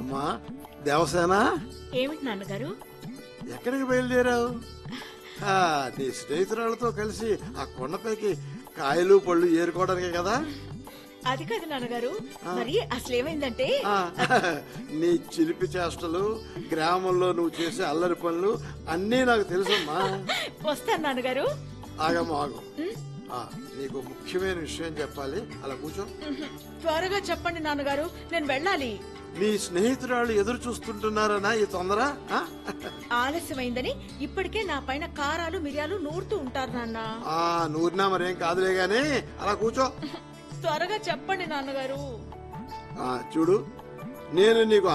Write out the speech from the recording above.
అమ్మా దేవసేన ఏమిటి నాన్నగారు ఎక్కడికి బయలుదేరావు ఆ, నీ స్నేహితురాలతో కలిసి ఆ కొండపైకి కాయలు పళ్ళు ఏరుకోవడానికే కదా అది కాదు నాన్నగారు మరి అసలు ఏమైందంటే ఆ, నీ చిలిపి చేష్టలు గ్రామంలో నువ్వు చేసే అల్లరి పనులు అన్నీ నాకు తెలుసమ్మా వస్తాను నాన్నగారు ఆగమ్మ ఆగు ఆ, నీకు ముఖ్యమైన విషయం చెప్పాలి అలా కూర్చో త్వరగా చెప్పండి నాన్నగారు నేను వెళ్ళాలి నీ స్నేహితురాలు ఎదురు చూస్తుంటున్నారనా ఈ తొందర ఆ? ఆలస్యమైందని ఇప్పటికే నా పైన కారాలు మిరియాలు నూరుతూ ఉంటారు నాన్న ఆ నూరినా మరేం కాదులే గాని అలా కూర్చో త్వరగా చెప్పండి నాన్నగారు ఆ, చూడు నేను నీకు